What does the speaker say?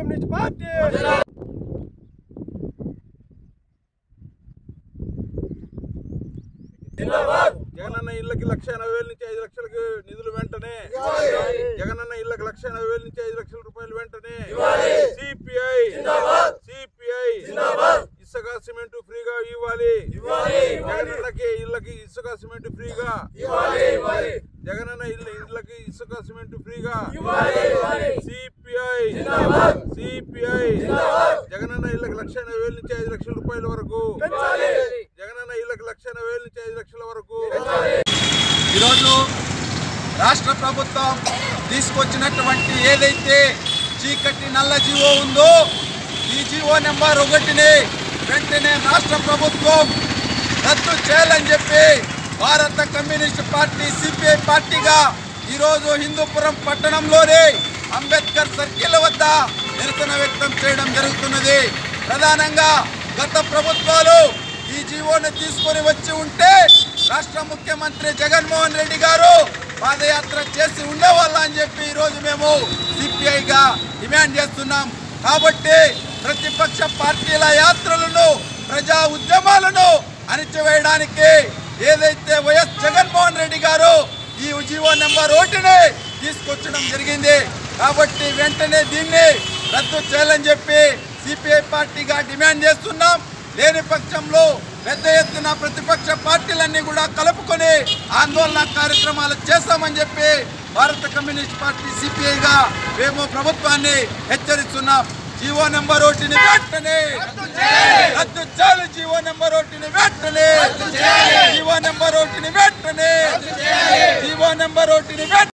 communist party Jagananna ఇళ్ళకి లక్ష ఎనభై వేల నుంచి ఐదు లక్షలకు నిధులు వెంటనే జగనన్న ఇళ్ళకి లక్ష ఎనభై వేల నుంచి ఐదు లక్షల రూపాయలు వెంటనే సిపిఐ సిపిఐ ఇసుక సిమెంట్ ఫ్రీగా ఇవ్వాలి జగనన్నకి ఇళ్ళకి ఇసుక సిమెంట్ ఫ్రీగా జగనన్న ఇళ్ళ ఇళ్ళకి ఇసుక సిమెంట్ ఫ్రీగా సిపిఐ సిపిఐ జగనన్న ఇళ్ళకి లక్ష ఎనభై వేల నుంచి ఐదు లక్షల రూపాయల వరకు జగనన్న ఇళ్ళకి లక్ష ఎనభై వేల నుంచి ఐదు లక్షల వరకు ఈరోజు రాష్ట్ర ప్రభుత్వం తీసుకొచ్చినటువంటి ఏదైతే చీకటి నల్ల జీవో ఉందో ఈ జీవో నెంబర్ ఒకటిని వెంటనే రాష్ట్ర ప్రభుత్వం రద్దు చేయాలని చెప్పి భారత కమ్యూనిస్ట్ పార్టీ సిపిఐ పార్టీగా ఈరోజు హిందూపురం పట్టణంలోని అంబేద్కర్ సర్కిల్ వద్ద నిరసన వ్యక్తం చేయడం జరుగుతున్నది ప్రధానంగా గత ప్రభుత్వాలు ఈ జీవోను తీసుకొని వచ్చి ఉంటే రాష్ట్ర ముఖ్యమంత్రి జగన్మోహన్ రెడ్డి గారు పాదయాత్ర చేసి ఉండేవాళ్ళ అని చెప్పి ఈరోజు మేము సిపిఐగా డిమాండ్ చేస్తున్నాం కాబట్టి ప్రతిపక్ష పార్టీల యాత్రలను ప్రజా ఉద్యమాలను అణిచివేయడానికి ఏదైతే వైఎస్ జగన్మోహన్ రెడ్డి గారు ఈ జీవో నెంబర్ ఒకటిని తీసుకొచ్చడం జరిగింది కాబట్టి వెంటనే దీన్ని రద్దు చేయాలని చెప్పి సిపిఐ పార్టీగా డిమాండ్ చేస్తున్నాం లేని పక్షంలో పెద్ద ఎత్తున ప్రతిపక్ష పార్టీలన్నీ కూడా కలుపుకొని ఆందోళన కార్యక్రమాలు చేస్తామని చెప్పి భారత కమ్యూనిస్ట్ పార్టీ సిపిఐగా మేము ప్రభుత్వాన్ని హెచ్చరిస్తున్నాం జీవో నెంబర్ ఒకటిని వెంటనే రద్దు చేయాలి జీవో నెంబర్ ఒకటిని వెంటనే జీవో నెంబర్ ఒకటిని వెంటనే జీవో నెంబర్ ఒకటిని వెంటనే